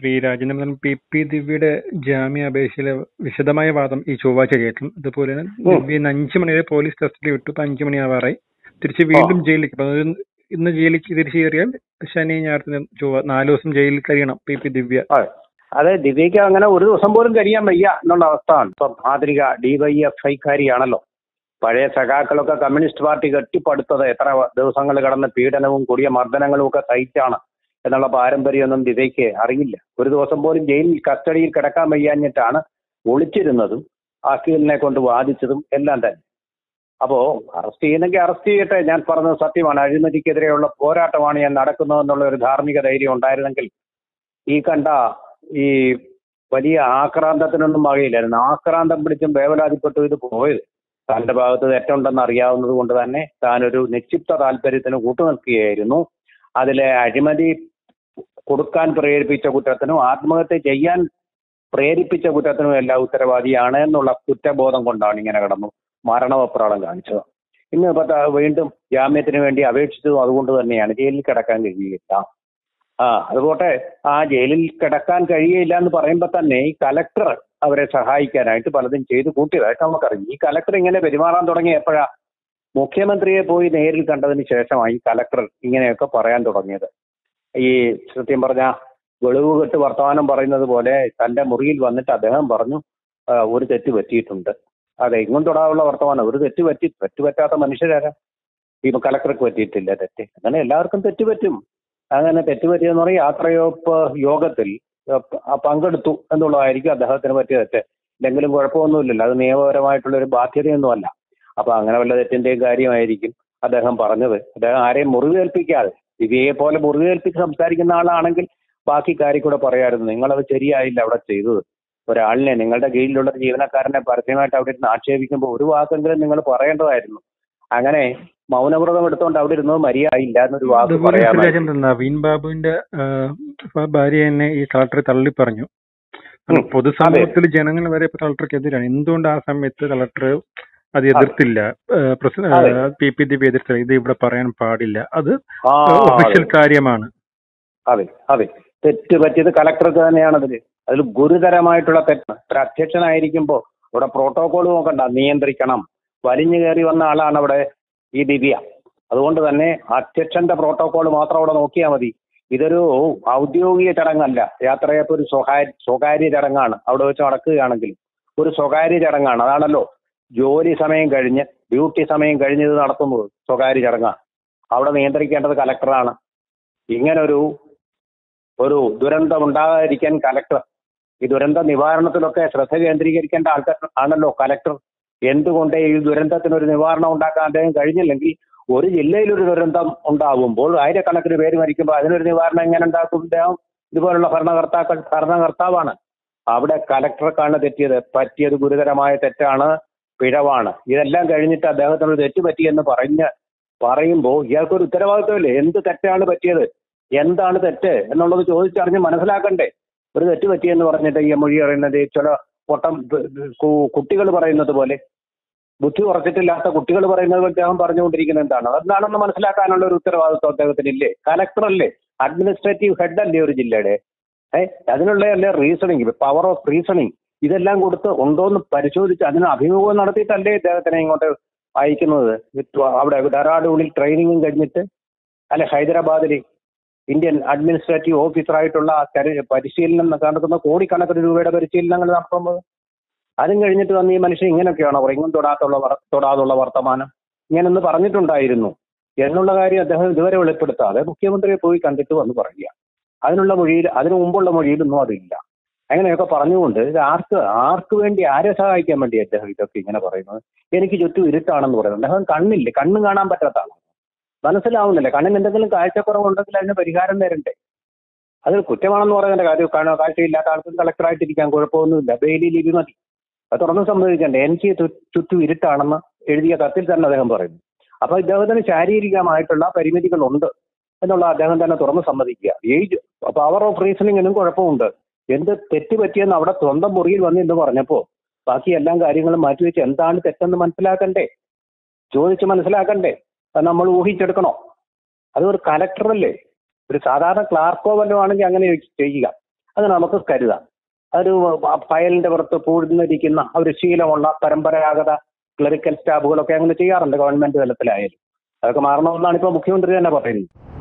ശ്രീരാജനും P P ദിവ്യയുടെ ജാമ്യാപേക്ഷയിലെ വിശദമായ വാദം ഈ ചൊവ്വാഴ്ച കേൾക്കും അതുപോലെ തന്നെ ദിവ്യ ഇന്ന് അഞ്ചു മണി വരെ പോലീസ് കസ്റ്റഡി വിട്ടു ഇപ്പൊ അഞ്ചു മണിയാവാറായി തിരിച്ച് വീണ്ടും ജയിലിലേക്ക് അപ്പൊ അതൊരു ഇന്ന് ജയിലിലേക്ക് തിരിച്ചു കയറിയാൽ ശനി ഞായർ ചൊവ്വ നാല് ദിവസം ജയിലിൽ കഴിയണം പി പി ദിവ്യ അതെ അതെ ദിവ്യയ്ക്ക് അങ്ങനെ ഒരു ദിവസം പോലും കഴിയാൻ വയ്യ എന്നുള്ള അവസ്ഥയാണ് ഇപ്പം ആധുനിക ഡിവൈഎഫ് ഐക്കാരിയാണല്ലോ പഴയ സഖാക്കളൊക്കെ കമ്മ്യൂണിസ്റ്റ് പാർട്ടി കെട്ടിപ്പടുത്തത് എത്ര ദിവസങ്ങൾ കടന്ന് പീഡനവും കൊടിയ മർദ്ദനങ്ങളും ഒക്കെ സഹിച്ചാണ് എന്നുള്ള പാരമ്പര്യമൊന്നും ദിവ്യയ്ക്ക് അറിയില്ല ഒരു ദിവസം പോലും ജയിലിൽ കസ്റ്റഡിയിൽ കിടക്കാൻ വയ്യാഞ്ഞിട്ടാണ് ഒളിച്ചിരുന്നതും വക്കീലിനെ കൊണ്ട് വാദിച്ചതും എല്ലാം തന്നെ അപ്പോ അറസ്റ്റ് ചെയ്യുന്നെങ്കിൽ അറസ്റ്റ് ചെയ്യട്ടെ ഞാൻ പറഞ്ഞത് സത്യമാണ് അഴിമതിക്കെതിരെയുള്ള പോരാട്ടമാണ് ഞാൻ നടക്കുന്നതെന്നുള്ള ഒരു ധാർമ്മിക ധൈര്യം ഉണ്ടായിരുന്നെങ്കിൽ ഈ കണ്ട ഈ വലിയ ആക്രാന്തത്തിനൊന്നും വകയില്ലായിരുന്നു ആക്രാന്തം പിടിച്ചും വേവലാതിപ്പെട്ടു ഇത് പോയത് തന്റെ ഭാഗത്ത് തെറ്റുണ്ടെന്ന് അറിയാവുന്നത് കൊണ്ട് തന്നെ താനൊരു നിക്ഷിപ്ത താല്പര്യത്തിന് കൂട്ടുനിൽക്കുകയായിരുന്നു അതിലെ അഴിമതി കൊടുക്കാൻ പ്രേരിപ്പിച്ച കുറ്റത്തിനും ആത്മഹത്യ ചെയ്യാൻ പ്രേരിപ്പിച്ച കുറ്റത്തിനും എല്ലാം ഉത്തരവാദിയാണ് എന്നുള്ള കുറ്റബോധം കൊണ്ടാണ് ഇങ്ങനെ കിടന്നു മരണവപ്രാളം കാണിച്ചത് ഇന്ന് ഇപ്പൊ ദാ വീണ്ടും ജാമ്യത്തിന് വേണ്ടി അപേക്ഷിച്ചതും അതുകൊണ്ട് തന്നെയാണ് ജയിലിൽ കിടക്കാൻ കഴിയുകയില്ല ആ അതുപോട്ടെ ആ ജയിലിൽ കിടക്കാൻ കഴിയില്ല എന്ന് പറയുമ്പോൾ തന്നെ ഈ കലക്ടർ അവരെ സഹായിക്കാനായിട്ട് പലതും ചെയ്തു കൂട്ടിയതായിട്ട് നമുക്കറിയാം ഈ കലക്ടർ ഇങ്ങനെ പെരുമാറാൻ തുടങ്ങിയ എപ്പോഴാ മുഖ്യമന്ത്രിയെ പോയി നേരിൽ കണ്ടതിന് ശേഷമായി കലക്ടർ ഇങ്ങനെയൊക്കെ പറയാൻ തുടങ്ങിയത് ഈ സത്യം പറഞ്ഞ വെളിവ് കെട്ട് വർത്തമാനം പറയുന്നത് പോലെ തന്റെ മുറിയിൽ വന്നിട്ട് അദ്ദേഹം പറഞ്ഞു "ആ, ഒരു തെറ്റ് പറ്റിയിട്ടുണ്ട് അതെ ഇങ്ങോട്ട് തൊടാനുള്ള വർത്തമാനം ഒരു തെറ്റ് പറ്റി തെറ്റ് പറ്റാത്ത മനുഷ്യരാരാ ഈ കലക്ടർക്ക് പറ്റിയിട്ടില്ല തെറ്റ് അങ്ങനെ എല്ലാവർക്കും തെറ്റ് പറ്റും അങ്ങനെ തെറ്റ് പറ്റിയെന്ന് പറഞ്ഞാൽ യാത്രയോപ്പ് യോഗത്തിൽ ആ പങ്കെടുത്തു എന്നുള്ളതായിരിക്കും അദ്ദേഹത്തിന് പറ്റിയ തെറ്റ് എന്തെങ്കിലും കുഴപ്പമൊന്നുമില്ലല്ലോ അത് നിയമപരമായിട്ടുള്ള ഒരു ബാധ്യതയൊന്നുമല്ല അപ്പൊ അങ്ങനെ വല്ല തെറ്റിന്റെയും കാര്യമായിരിക്കും അദ്ദേഹം പറഞ്ഞത് അദ്ദേഹം ആരെയും മുറിവേൽപ്പിക്കാതെ ദിവ്യയെ പോലെ മുറിവേൽപ്പിച്ച് സംസാരിക്കുന്ന ആളാണെങ്കിൽ ബാക്കി കാര്യം കൂടെ പറയാമായിരുന്നു നിങ്ങളത് ശരിയായില്ല അവിടെ ചെയ്തത് ഒരാളിനെ നിങ്ങളുടെ കീഴിലുള്ള ഒരു ജീവനക്കാരനെ പരസ്യമായിട്ട് അവിടെ ഇരുന്ന് ആക്ഷേപിക്കുമ്പോൾ ഒരു വാക്കെങ്കിലും നിങ്ങൾ പറയേണ്ടതായിരുന്നു അങ്ങനെ മൗനവ്രതം എടുത്തുകൊണ്ട് അവിടെ ഇരുന്നത് മര്യാദയില്ല എന്നൊരു വാക്ക് അതുപോലെ പറയാമായിരുന്നു ശ്രീരാജൻ നവീൻ ബാബുവിന്റെ ആ, ഭാര്യ എന്നെ ഈ കളക്ടർ തള്ളി പറഞ്ഞു ഉം. പൊതുസമൂഹത്തിൽ ജനങ്ങൾ വരെ ഇപ്പൊ കളക്ടർക്ക് എതിരാണ് എന്തുകൊണ്ട് ആ സമയത്ത് കളക്ടർ അത് എതിർത്തില്ല അതെ. പി പി ദിവ്യ എതിർത്തില്ല ഇത് ഇവിടെ പറയാൻ പാടില്ല അത് ആ ഒഫീഷ്യൽ അതെ. കാര്യമാണ് അതെ അതെ തെറ്റ് പറ്റിയത് കലക്ടർക്ക് തന്നെയാണ് അതിൽ അതിൽ ഗുരുതരമായിട്ടുള്ള തെറ്റ് ഒരു അധ്യക്ഷനായിരിക്കുമ്പോൾ ഇവിടെ പ്രോട്ടോകോൾ നോക്കണ്ട നിയന്ത്രിക്കണം വലിഞ്ഞു കയറി വന്ന ആളാണ് അവിടെ ഈ ദിവ്യ അതുകൊണ്ട് തന്നെ അധ്യക്ഷന്റെ പ്രോട്ടോകോൾ മാത്രം അവിടെ നോക്കിയാൽ മതി ഇതൊരു ഔദ്യോഗിക ചടങ്ങല്ല യാത്രയപ്പ് ഒരു സ്വകാര്യ സ്വകാര്യ ചടങ്ങാണ് അവിടെ വെച്ച് നടക്കുകയാണെങ്കിൽ ഒരു സ്വകാര്യ ചടങ്ങാണ് അതാണല്ലോ ജോലി സമയം കഴിഞ്ഞ് ഡ്യൂട്ടി സമയം കഴിഞ്ഞ് ഇത് നടത്തുന്നത് സ്വകാര്യ ചടങ്ങാണ് അവിടെ നിയന്ത്രിക്കേണ്ടത് കലക്ടറാണ് ഇങ്ങനൊരു ഒരു ദുരന്തം ഉണ്ടാകാതിരിക്കാൻ കലക്ടർ ഈ ദുരന്ത നിവാരണത്തിലൊക്കെ ശ്രദ്ധ കേന്ദ്രീകരിക്കേണ്ട ആൾക്കാർ ആണല്ലോ കലക്ടർ എന്തുകൊണ്ട് ഈ ദുരന്തത്തിന് ഒരു നിവാരണം ഉണ്ടാക്കാൻ അദ്ദേഹം കഴിഞ്ഞില്ലെങ്കിൽ ഒരു ജില്ലയിൽ ഒരു ദുരന്തം ഉണ്ടാവുമ്പോൾ ആയിരക്കണക്കിന് പേര് മരിക്കുമ്പോൾ അതിനൊരു നിവാരണം എങ്ങനെ ഉണ്ടാക്കും അദ്ദേഹം ഇതുപോലുള്ള ഭരണകർത്താക്കൾ ഭരണകർത്താവാണ് അവിടെ കലക്ടർക്കാണ് തെറ്റിയത് പറ്റിയത് ഗുരുതരമായ തെറ്റാണ് പിഴവാണ് ഇതെല്ലാം കഴിഞ്ഞിട്ട് അദ്ദേഹത്തിന് ഒരു തെറ്റ് പറ്റിയെന്ന് പറഞ്ഞ് പറയുമ്പോൾ ഇയാൾക്കൊരു ഉത്തരവാദിത്വമില്ലേ എന്ത് തെറ്റാണ് പറ്റിയത് എന്താണ് തെറ്റ് എന്നുള്ളത് ചോദിച്ചറിഞ്ഞ് മനസ്സിലാക്കണ്ടേ ഒരു തെറ്റ് പറ്റിയെന്ന് പറഞ്ഞിട്ട് ഈ മൊഴി പറയുന്നത് ചില പൊട്ടം കുട്ടികൾ പറയുന്നത് പോലെ ബുദ്ധി ഉറച്ചിട്ടില്ലാത്ത കുട്ടികൾ പറയുന്നത് പോലെ അദ്ദേഹം പറഞ്ഞുകൊണ്ടിരിക്കുന്നത് എന്താണ് അതെന്താണെന്ന് മനസ്സിലാക്കാനുള്ള ഒരു ഉത്തരവാദിത്വം അദ്ദേഹത്തിന് ഇല്ലേ കലക്ടർ അല്ലേ അഡ്മിനിസ്ട്രേറ്റീവ് ഹെഡ് അല്ലേ ഒരു ജില്ലയുടെ ഏഹ് അതിനുള്ള അല്ലേ റീസണിങ് പവർ ഓഫ് റീസണിങ് ഇതെല്ലാം കൊടുത്ത് ഉണ്ടോന്ന് പരിശോധിച്ച് അതിന് അഭിമുഖം നടത്തിയിട്ടല്ലേ ഇദ്ദേഹത്തിനെ ഇങ്ങോട്ട് അയക്കുന്നത് അവിടെ ഡെറാഡൂണിൽ ട്രെയിനിങ്ങും കഴിഞ്ഞിട്ട് അല്ലെ ഹൈദരാബാദിൽ ഇന്ത്യൻ അഡ്മിനിസ്ട്രേറ്റീവ് ഓഫീസറായിട്ടുള്ള തെര- പരിശീലനം നടക്കുന്ന കോടിക്കണക്കിന് രൂപയുടെ പരിശീലനങ്ങൾ നടത്തുന്നത് അതും കഴിഞ്ഞിട്ട് വന്ന് ഈ മനുഷ്യൻ ഇങ്ങനെയൊക്കെയാണോ പറയും തൊടാത്തുള്ള വർ- തൊടാതുള്ള വർത്തമാനം ഇങ്ങനൊന്ന് പറഞ്ഞിട്ടുണ്ടായിരുന്നു എന്നുള്ള കാര്യം അദ്ദേഹം ഇതുവരെ വെളിപ്പെടുത്താതെ മുഖ്യമന്ത്രിയെ പോയി കണ്ടിട്ട് വന്ന് പറയുക അതിനുള്ള മൊഴിയിൽ അതിനു മുമ്പുള്ള മൊഴിയിലൊന്നും അതില്ല അങ്ങനെയൊക്കെ പറഞ്ഞുകൊണ്ട് ഇത് ആർക്ക് ആർക്ക് വേണ്ടി ആരെ സഹായിക്കാൻ വേണ്ടി അദ്ദേഹം ഇതൊക്കെ ഇങ്ങനെ പറയുന്നത് എനിക്ക് ചുറ്റും ഇരുട്ടാണെന്ന് പറയുന്നത് അദ്ദേഹം കണ്ണില്ല കണ്ണും കാണാൻ പറ്റാത്ത ആളാണ് മനസ്സിലാവുന്നില്ല കണ്ണിന് എന്തെങ്കിലും കാഴ്ചക്കുറവുണ്ടെങ്കിൽ അതിന് പരിഹാരം തരണ്ടേ അത് കുറ്റമാണെന്ന് പറയുന്നതിന്റെ കാര്യം കാണാൻ കാഴ്ചയില്ലാത്ത ആൾക്കും കളക്ടറായിട്ടിരിക്കാൻ കുഴപ്പമൊന്നുമില്ല ബെയിലി ലിപി മതി അത് തുറന്ന് സമ്മതിക്കണ്ടേ എനിക്ക് ചു- ചുറ്റും ഇരുട്ടാണെന്ന് എഴുതിയ കത്തിൽ തന്നെ അദ്ദേഹം പറയുന്നു അപ്പൊ ഇദ്ദേഹത്തിന് ശാരീരികമായിട്ടുള്ള പരിമിതികളുണ്ട് എന്നുള്ള അദ്ദേഹം തന്നെ തുറന്ന് സമ്മതിക്കുക ഏജ് പവർ ഓഫ് റീസണിങ്ങിനും കുഴപ്പമുണ്ട് എന്ത് തെറ്റ് പറ്റിയെന്ന് അവിടെ സ്വന്തം മുറിയിൽ വന്ന് എന്ന് പറഞ്ഞപ്പോ ബാക്കി എല്ലാ കാര്യങ്ങളും മാറ്റിവെച്ച് എന്താണ് തെറ്റെന്ന് മനസ്സിലാക്കണ്ടേ ചോദിച്ച് മനസ്സിലാക്കണ്ടേ അത് നമ്മൾ ഊഹിച്ചെടുക്കണോ അത് ഒരു കലക്ടറല്ലേ ഒരു സാധാരണ ക്ലാർക്കോ വല്ലതും ആണെങ്കിൽ അങ്ങനെ ചെയ്യുക അത് നമുക്ക് കരുതാം ഒരു ഫയലിന്റെ പുറത്ത് പൂഴ്ന്നിരിക്കുന്ന ഒരു ശീലമുള്ള പരമ്പരാഗത ക്ലറിക്കൽ സ്റ്റാഫുകളൊക്കെ അങ്ങനെ ചെയ്യാറുണ്ട് ഗവൺമെന്റ് തലത്തിലായാലും അതൊക്കെ മാറണമെന്നാണ് ഇപ്പോൾ മുഖ്യമന്ത്രി തന്നെ പറയുന്നത്